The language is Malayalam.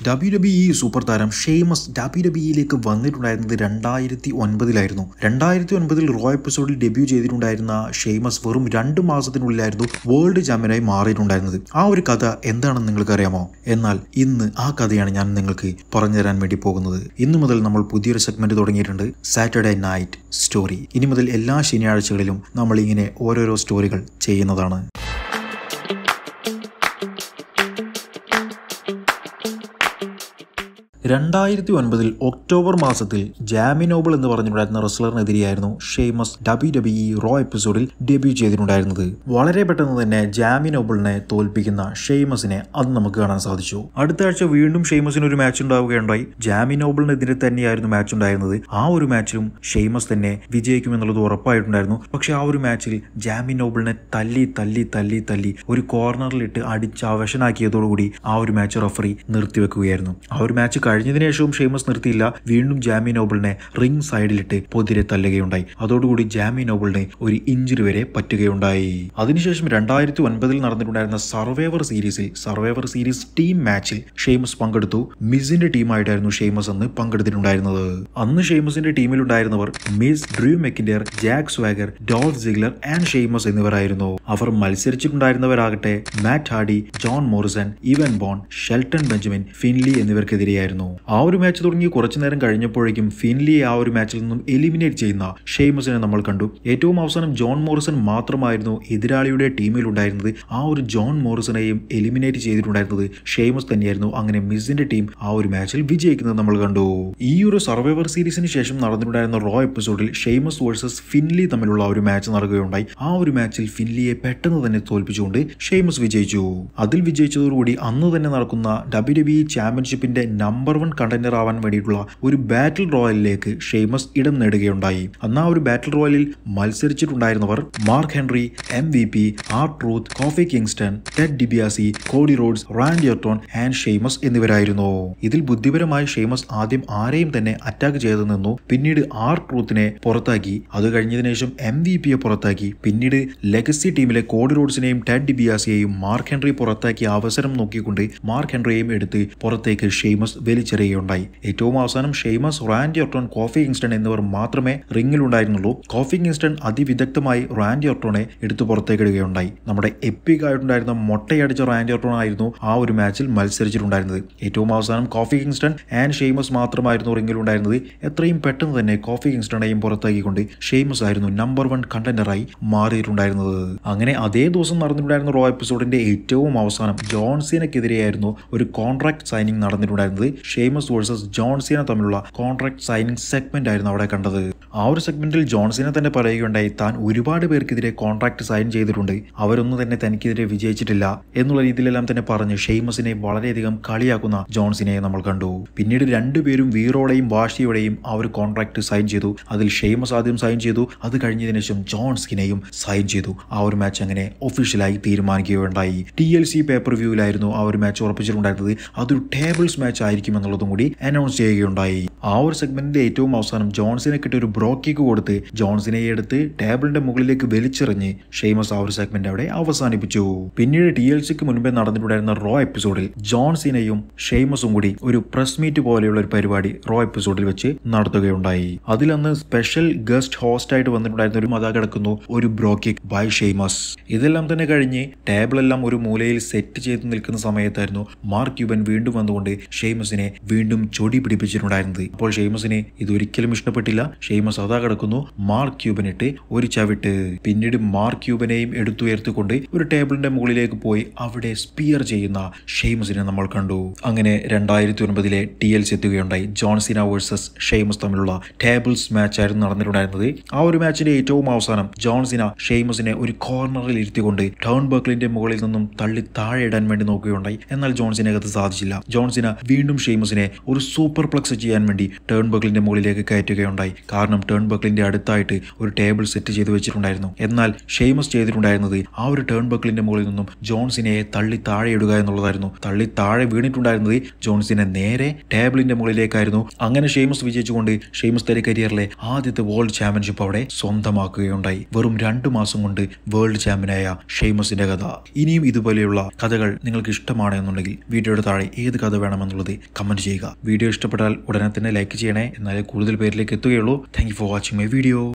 ഡബ്ല്യു ഡബ്ല്യു ഇ സൂപ്പർ താരം ഷെയ്മസ് ഡബ്ല്യു ഡബ്ല്യുയിലേക്ക് വന്നിട്ടുണ്ടായിരുന്നത് രണ്ടായിരത്തി ഒൻപതിലായിരുന്നു രണ്ടായിരത്തി ഒൻപതിൽ റോ എപ്പിസോഡിൽ ഡെബ്യൂ ചെയ്തിട്ടുണ്ടായിരുന്ന ഷെയ്മസ് വെറും രണ്ട് മാസത്തിനുള്ളിലായിരുന്നു വേൾഡ് ചാമ്പ്യനായി മാറിയിട്ടുണ്ടായിരുന്നത് ആ ഒരു കഥ എന്താണെന്ന് നിങ്ങൾക്ക് അറിയാമോ എന്നാൽ ഇന്ന് ആ കഥയാണ് ഞാൻ നിങ്ങൾക്ക് പറഞ്ഞു തരാൻ വേണ്ടി പോകുന്നത് ഇന്നു മുതൽ നമ്മൾ പുതിയൊരു സെഗ്മെന്റ് തുടങ്ങിയിട്ടുണ്ട് സാറ്റർഡേ നൈറ്റ് സ്റ്റോറി ഇനി മുതൽ എല്ലാ ശനിയാഴ്ചകളിലും നമ്മൾ ഇങ്ങനെ ഓരോരോ സ്റ്റോറികൾ ചെയ്യുന്നതാണ് രണ്ടായിരത്തി ഒൻപതിൽ ഒക്ടോബർ മാസത്തിൽ ജാമിനോബിൾ എന്ന് പറഞ്ഞിട്ടുണ്ടായിരുന്ന റെസ്ലറിനെതിരെയായിരുന്നു Sheamus W W E Raw എപ്പിസോഡിൽ ഡെബ്യൂ ചെയ്തിട്ടുണ്ടായിരുന്നത് വളരെ പെട്ടെന്ന് തന്നെ ജാമിനോബിളിനെ തോൽപ്പിക്കുന്ന ഷെയ്മസിനെ അത് നമുക്ക് കാണാൻ സാധിച്ചു അടുത്ത ആഴ്ച വീണ്ടും ഷെയ്മസിന് ഒരു മാച്ച് ഉണ്ടാവുകയുണ്ടായി ജാമിനോബിളിനെതിരെ തന്നെയായിരുന്നു മാച്ച് ഉണ്ടായിരുന്നത് ആ ഒരു മാച്ചിലും ഷെയ്മസ് തന്നെ വിജയിക്കുമെന്നുള്ളത് ഉറപ്പായിട്ടുണ്ടായിരുന്നു പക്ഷെ ആ ഒരു മാച്ചിൽ ജാമിനോബിളിനെ തല്ലി തല്ലി തല്ലി തല്ലി ഒരു കോർണറിലിട്ട് അടിച്ച് അവശനാക്കിയതോടുകൂടി ആ ഒരു മാച്ച് റഫറി നിർത്തിവെക്കുകയായിരുന്നു ആ ഒരു മാച്ച് കഴിഞ്ഞതിന് ശേഷവും ഷെയ്മസ് നിർത്തിയില്ല വീണ്ടും ജാമി നോബിളിനെ റിംഗ് സൈഡിലിട്ട് പൊതിരെ തല്ലുകയുണ്ടായി അതോടുകൂടി ജാമി നോബിളിനെ ഒരു ഇഞ്ചുറി വരെ പറ്റുകയുണ്ടായി അതിനുശേഷം രണ്ടായിരത്തി ഒൻപതിൽ നടന്നിട്ടുണ്ടായിരുന്ന സർവൈവർ സീരീസിൽ സർവൈവർ സീരീസ് ടീം മാച്ചിൽ ഷെയ്മസ് പങ്കെടുത്തു മിസിന്റെ ടീമായിട്ടായിരുന്നു ഷെയ്മസ് അന്ന് പങ്കെടുത്തിട്ടുണ്ടായിരുന്നത് അന്ന് ഷെയ്മസിന്റെ ടീമിലുണ്ടായിരുന്നവർ Miz Drew McIntyre Jack Swagger Dolph Ziggler and Sheamus എന്നിവരായിരുന്നു അവർ മത്സരിച്ചിട്ടുണ്ടായിരുന്നവരാകട്ടെ Matt Hardy John Morrison Evan Bourne Shelton Benjamin Finlay എന്നിവർക്കെതിരെയായിരുന്നു ആ ഒരു മാച്ച് തുടങ്ങി കുറച്ചു നേരം കഴിഞ്ഞപ്പോഴേക്കും ഫിൻലിയെ ആ ഒരു മാച്ചിൽ നിന്നും എലിമിനേറ്റ് ചെയ്യുന്ന ഷെയ്മസിനെ നമ്മൾ കണ്ടു ഏറ്റവും അവസാനം ജോൺ മോറിസൺ മാത്രമായിരുന്നു എതിരാളിയുടെ ടീമിലുണ്ടായിരുന്നത് ആ ഒരു ജോൺ മോറിസണെയും എലിമിനേറ്റ് ചെയ്തിട്ടുണ്ടായിരുന്നത് ഷെയ്മസ് തന്നെയായിരുന്നു അങ്ങനെ മിസിന്റെ ടീം ആ ഒരു മാച്ചിൽ വിജയിക്കുന്നത് നമ്മൾ കണ്ടു ഈ ഒരു സർവൈവർ സീരീസിന് ശേഷം നടന്നിട്ടുണ്ടായിരുന്ന റോ എപ്പിസോഡിൽ ഷെയ്മസ് വേഴ്സസ് ഫിൻലി തമ്മിലുള്ള ഒരു മാച്ച് നടക്കുകയുണ്ടായി ആ ഒരു മാച്ചിൽ ഫിൻലിയെ പെട്ടെന്ന് തന്നെ തോൽപ്പിച്ചുകൊണ്ട് ഷെയ്മസ് വിജയിച്ചു അതിൽ വിജയിച്ചതോടുകൂടി അന്ന് തന്നെ നടക്കുന്ന ഡബ്ല്യു ഡബ്ല്യു ചാമ്പ്യൻഷിപ്പിന്റെ നമ്പർ വൺ കണ്ടന്റർ ആവാൻ വേണ്ടിയിട്ടുള്ള ഒരു ബാറ്റിൽ റോയലിലേക്ക് ഷെയ്മസ് ഇടം നേടുകയുണ്ടായി അന്ന് ആ ഒരു ബാറ്റിൽ റോയലിൽ മത്സരിച്ചിട്ടുണ്ടായിരുന്നവർ Mark Henry M V P R Truth Kofi Kingston Ted DiBiase Cody Rhodes Randy Orton and Sheamus എന്നിവരായിരുന്നു ഇതിൽ ബുദ്ധിപരമായി ഷെയ്മസ് ആദ്യം ആരെയും തന്നെ അറ്റാക്ക് ചെയ്തു നിന്നു പിന്നീട് ആർ ട്രൂത്തിനെ പുറത്താക്കി അത് കഴിഞ്ഞതിന് ശേഷം എം വി പിയെ പുറത്താക്കി പിന്നീട് ലെഗസി ടീമിലെ കോഡി റോഡ്സിനെയും ടെഡ് ഡിബിയാസിയെയും മാർക്ക് ഹെൻറി പുറത്താക്കിയ അവസരം നോക്കിക്കൊണ്ട് മാർക്ക് ഹെൻറിയെയും എടുത്ത് പുറത്തേക്ക് ഷെയ്മസ് വലിച്ചെറിയുകയുണ്ടായി ഏറ്റവും അവസാനം Sheamus Randy Orton Kofi Kingston എന്നിവർ മാത്രമേ റിംഗിലുണ്ടായിരുന്നുള്ളൂ കോഫി കിങ്സ്റ്റൺ അതിവിദഗ്ധമായി റാൻഡി ഓർട്ടോണെ എടുത്തു പുറത്തേക്കിടുകയുണ്ടായി നമ്മുടെ എപ്പിക് ആയിട്ടുണ്ടായിരുന്ന മൊട്ടയടിച്ച റാൻഡി ഓർട്ടോൺ ആയിരുന്നു ആ ഒരു മാച്ചിൽ മത്സരിച്ചിട്ടുണ്ടായിരുന്നത് ഏറ്റവും അവസാനം കോഫി കിങ്സ്റ്റൺ ആൻഡ് ഷെയ്മസ് മാത്രമായിരുന്നു റിംഗിലുണ്ടായിരുന്നത് എത്രയും പെട്ടെന്ന് തന്നെ കോഫി കിങ്സ്റ്റണെയും പുറത്താക്കിക്കൊണ്ട് ഷെയ്മസ് ആയിരുന്നു നമ്പർ വൺ കണ്ടന്ററായി മാറിയിട്ടുണ്ടായിരുന്നത് അങ്ങനെ അതേ ദിവസം നടന്നിട്ടുണ്ടായിരുന്ന റോ എപ്പിസോഡിന്റെ ഏറ്റവും അവസാനം ജോൺസീനക്കെതിരെയായിരുന്നു ഒരു കോൺട്രാക്ട് സൈനിങ് നടന്നിട്ടുണ്ടായിരുന്നത് ഷെയ്മസ് വേഴ്സസ് ജോൺസീന തമ്മിലുള്ള കോൺട്രാക്ട് സൈനിങ് സെഗ്മെന്റ് ആയിരുന്നു അവിടെ കണ്ടത് ആ ഒരു സെഗ്മെന്റിൽ ജോൺസീന തന്നെ പറയുകയുണ്ടായി താൻ ഒരുപാട് പേർക്കെതിരെ കോൺട്രാക്ട് സൈൻ ചെയ്തിട്ടുണ്ട് അവരൊന്നും തന്നെ തനിക്കെതിരെ വിജയിച്ചിട്ടില്ല എന്നുള്ള രീതിയിലെല്ലാം തന്നെ പറഞ്ഞ് ഷെയ്മസിനെ വളരെയധികം കളിയാക്കുന്ന ജോൺസിനെ നമ്മൾ കണ്ടു പിന്നീട് രണ്ടുപേരും വീറോടെയും വാശിയോടെയും ആ ഒരു കോൺട്രാക്ട് സൈൻ ചെയ്തു അതിൽ ഷെയ്മസ് ആദ്യം സൈൻ ചെയ്തു അത് കഴിഞ്ഞതിന് ശേഷം ജോൺസ്കിനെയും സൈൻ ചെയ്തു ആ ഒരു മാച്ച് അങ്ങനെ ഒഫീഷ്യലായി തീരുമാനിക്കുകയുണ്ടായി ടി എൽ സി പേപ്പർ വ്യൂവിലായിരുന്നു ആ ഒരു മാച്ച് ഉറപ്പിച്ചിട്ടുണ്ടായിരുന്നത് അതൊരു ടേബിൾസ് മാച്ച് ആയിരിക്കും എന്നുള്ളതും കൂടി അനൗൺസ് ചെയ്യുകയുണ്ടായി ആ ഒരു സെഗ്മെന്റിന്റെ ഏറ്റവും അവസാനം ജോൺസിനെ കിട്ടി ഒരു ബ്രോ കിക്ക് കൊടുത്ത് ജോൺസിനെ എടുത്ത് ടേബിളിന്റെ മുകളിലേക്ക് വലിച്ചെറിഞ്ഞ് ഷെയ്മസ് ആ ഒരു സെഗ്മെന്റ് അവിടെ അവസാനിപ്പിച്ചു പിന്നീട് ടി എൽ സിക്ക് മുൻപേ നടന്നിട്ടുണ്ടായിരുന്ന റോ എപ്പിസോഡിൽ ജോൺസിനെയും ഷെയ്മസും കൂടി ഒരു പ്രസ് മീറ്റ് പോലെയുള്ള ഒരു പരിപാടി റോ എപ്പിസോഡിൽ വെച്ച് നടത്തുകയുണ്ടായി അതിലന്ന് സ്പെഷ്യൽ ഗസ്റ്റ് ഹോസ്റ്റ് ആയിട്ട് വന്നിട്ടുണ്ടായിരുന്ന ഒരു മത കിടക്കുന്നു ഒരു ബ്രോ കിക്ക് ബൈ ഷെയ്മസ് ഇതെല്ലാം തന്നെ കഴിഞ്ഞ് ടേബിളെല്ലാം ഒരു മൂലയിൽ സെറ്റ് ചെയ്ത് നിൽക്കുന്ന സമയത്തായിരുന്നു മാർക്ക് ക്യൂബൻ വീണ്ടും വന്നുകൊണ്ട് ഷെയ്മസിനെ വീണ്ടും ചൊടി പിടിപ്പിച്ചിട്ടുണ്ടായിരുന്നത് അപ്പോൾ ഷെയ്മസിനെ ഇതൊരിക്കലും ഇഷ്ടപ്പെട്ടില്ല ഷെയ്മസ് അതാ കിടക്കുന്നു മാർക്ക് ക്യൂബനിട്ട് ഒരു ചവിട്ട് പിന്നീട് മാർക്ക് ക്യൂബനെയും എടുത്തുയർത്തിക്കൊണ്ട് ഒരു ടേബിളിന്റെ മുകളിലേക്ക് പോയി അവിടെ സ്പിയർ ചെയ്യുന്ന ഷെയ്മസിനെ നമ്മൾ കണ്ടു അങ്ങനെ രണ്ടായിരത്തി ഒൻപതിലെ ടി എൽസ് എത്തുകയുണ്ടായി ജോൺസിന വേഴ്സസ് ഷെയ്മസ് തമ്മിലുള്ള ടേബിൾസ് മാച്ച് ആയിരുന്നു നടന്നിട്ടുണ്ടായിരുന്നത് ആ ഒരു മാച്ചിന്റെ ഏറ്റവും അവസാനം ജോൺസിന ഷെയ്മസിനെ ഒരു കോർണറിൽ ഇരുത്തിക്കൊണ്ട് ടൗൺ ബർക്കിളിന്റെ മുകളിൽ നിന്നും തള്ളി താഴെ ഇടാൻ വേണ്ടി നോക്കുകയുണ്ടായി എന്നാൽ ജോൺസിനെ അത് സാധിച്ചില്ല ജോൺസിന വീണ്ടും ഷെയ്മസിനെ ഒരു സൂപ്പർ പ്ലക്സ് ചെയ്യാൻ വേണ്ടി ടേൺ ബക്കിളിന്റെ മുകളിലേക്ക് കയറ്റുകയുണ്ടായി കാരണം ടേൺ ബക്കിളിന്റെ അടുത്തായിട്ട് ഒരു ടേബിൾ സെറ്റ് ചെയ്ത് വെച്ചിട്ടുണ്ടായിരുന്നു എന്നാൽ ഷെയ്മസ് ചെയ്തിട്ടുണ്ടായിരുന്നത് ആ ഒരു ടേൺ ബക്കിളിന്റെ മുകളിൽ നിന്നും ജോൺസിനെ തള്ളി താഴെ ഇടുക എന്നുള്ളതായിരുന്നു തള്ളി താഴെ വീണിട്ടുണ്ടായിരുന്നത് ജോൺസിനെ നേരെ ടേബിളിന്റെ മുകളിലേക്കായിരുന്നു അങ്ങനെ ഷെയ്മസ് വിജയിച്ചുകൊണ്ട് ഷെയ്മസ് തന്റെ കരിയറിലെ ആദ്യത്തെ വേൾഡ് ചാമ്പ്യൻഷിപ്പ് അവിടെ സ്വന്തമാക്കുകയുണ്ടായി വെറും രണ്ടു മാസം കൊണ്ട് വേൾഡ് ചാമ്പ്യനായ ഷെയ്മസിന്റെ കഥ ഇനിയും ഇതുപോലെയുള്ള കഥകൾ നിങ്ങൾക്ക് ഇഷ്ടമാണ് എന്നുണ്ടെങ്കിൽ വീഡിയോയുടെ താഴെ ഏത് കഥ വേണമെന്നുള്ളത് കമന്റ് ചെയ്യുക വീഡിയോ ഇഷ്ടപ്പെട്ടാൽ ഉടനെ തന്നെ ലൈക്ക് ചെയ്യണേ എന്നാലേ കൂടുതൽ പേരിലേക്ക് എത്തുകയുള്ളൂ thank for watching my video